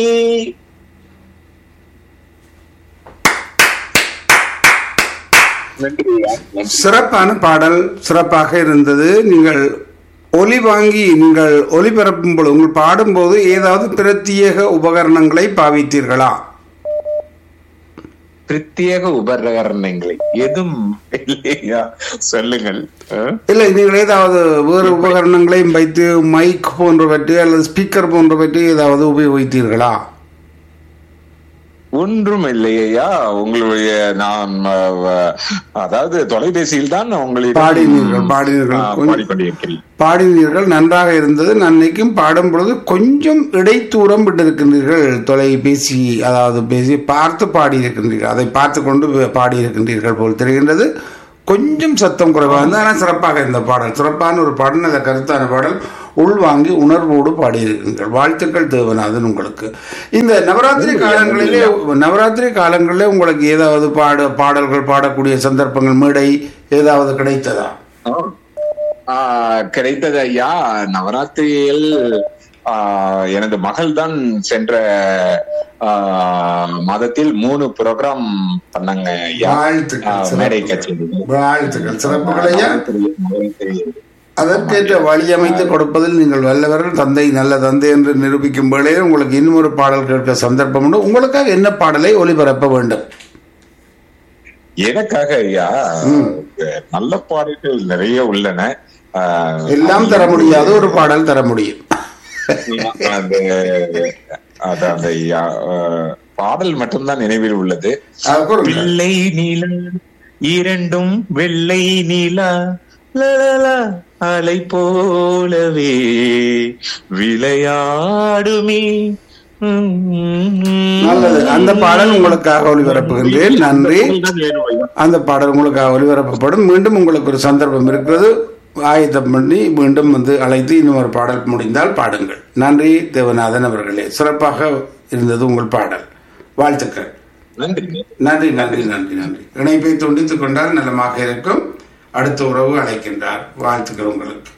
நன்றியா நன்றி சிறப்பான பாடல் சிறப்பாக இருந்தது நீங்கள் ஒலி வாங்கி நீங்கள் ஒலிபரப்பும் பொழுது உங்கள் பாடும்போது ஏதாவது பிரத்யேக உபகரணங்களை பாவித்தீர்களா பிரத்யேக உபகரணங்களை எதுவும் இல்லையா சொல்லுங்கள் ஆ? இல்லை நீங்கள் ஏதாவது வேறு உபகரணங்களையும் வைத்து மைக் போன்றவற்றை அல்லது ஸ்பீக்கர் போன்றவற்றை ஏதாவது உபயோகித்தீர்களா ஒன்றும் இல்லையா உங்களுடைய நான் அஹ், அதாவது தொலைபேசியில் தான் உங்களிடம் பாடினீர்கள், பாடினீர்கள். ஆ, கொஞ்சம் பாடிக்கொண்டிருக்கிறேன் பாடினீர்கள் நன்றாக இருந்தது நன்னைக்கும் பாடும் பொழுது கொஞ்சம் இடைத்தூரம் விட்டிருக்கின்றீர்கள் தொலைபேசி அதாவது பேசி பார்த்து பாடியிருக்கின்றீர்கள் அதை பார்த்து கொண்டு பாடியிருக்கின்றீர்கள் போல் தெரிகின்றது கொஞ்சம் சத்தம் குறைவாக இருந்தது ஆனால் சிறப்பாக இருந்த பாடல் சிறப்பான ஒரு பாடல் அந்த கருத்தான பாடல் உள்வாங்கி உணர்வோடு பாடியிருக்கின்றீர்கள் வாழ்த்துக்கள் தேவநாதன் உங்களுக்கு இந்த நவராத்திரி காலங்களிலே நவராத்திரி காலங்களிலே உங்களுக்கு ஏதாவது பாட பாடல்கள் பாடக்கூடிய சந்தர்ப்பங்கள் மேடை ஏதாவது கிடைத்ததா ஆ, கிடைத்தது ஐயா நவராத்திரியில் ஆ, எனது மகள் தான் சென்ற ஆ, மாதத்தில் மூணு ப்ரோக்ராம் பண்ணாங்க ஐயா வாழ்த்துக்கள் ஆ, மேடை கச்சேரி வாழ்த்துக்கள் சிறப்புகளையா நவராத்திரி. அதற்கேற்ற வழியமைத்து கொடுப்பதில் நீங்கள் வல்லவர்கள் தந்தை நல்ல தந்தை என்று நிரூபிக்கும் வேளையில் உங்களுக்கு இன்னும் ஒரு பாடல் கேட்க சந்தர்ப்பம் உண்டு உங்களுக்காக என்ன பாடலை ஒளிபரப்ப வேண்டும் எனக்காக ஐயா நல்ல பாடல்கள் நிறைய உள்ளன ஆ, எல்லாம் தர முடியாத ஒரு பாடல் தர முடியும் அது அது அந்த ஐயா, ஆ, பாடல் மட்டும்தான் நினைவில் உள்ளது அது கூறுங்க. வெள்ளை நீல இரண்டும் வெள்ளை நீலா லலலா, அலை போலவே விளையாடுமே நல்லது அந்த பாடல் உங்களுக்காக ஒளிபரப்புகின்றேன் நன்றி அந்த பாடல் உங்களுக்காக ஒளிபரப்பப்படும் மீண்டும் உங்களுக்கு ஒரு சந்தர்ப்பம் இருக்கிறது ஆயத்தம் பண்ணி மீண்டும் வந்து அழைத்து இன்னும் ஒரு பாடல் முடிந்தால் பாடுங்கள் நன்றி தேவநாதன் அவர்களே சிறப்பாக இருந்தது உங்கள் பாடல் வாழ்த்துக்கள் நன்றி நன்றி நன்றி நன்றி நன்றி இணைப்பை துண்டித்துக் கொண்டால் நலமாக இருக்கும் அடுத்த உறவு அழைக்கின்றார் வாழ்த்துக்கள் உங்களுக்கு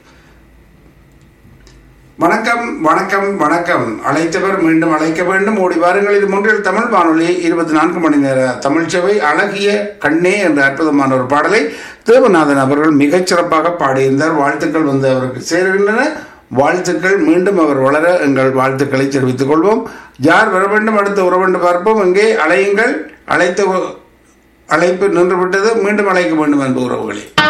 வணக்கம் வணக்கம் வணக்கம் அழைத்தவர் மீண்டும் அழைக்க வேண்டும் ஓடி வாருங்கள் இது மூன்றில் தமிழ் வானொலி இருபத்தி நான்கு மணி நேர தமிழ் சேவை அழகிய கண்ணே என்ற அற்புதமான ஒரு பாடலை தேவநாதன் அவர்கள் மிகச் சிறப்பாக பாடியிருந்தார் வாழ்த்துக்கள் வந்து அவருக்கு சேருகின்றன வாழ்த்துக்கள் மீண்டும் அவர் வளர எங்கள் வாழ்த்துக்களை தெரிவித்துக் கொள்வோம் யார் வர வேண்டும் அடுத்த உறவென்று பார்ப்போம் இங்கே அழையுங்கள் அழைத்த உ- அழைப்பு நின்று விட்டது மீண்டும் அழைக்க வேண்டும் என்பது உறவுகளே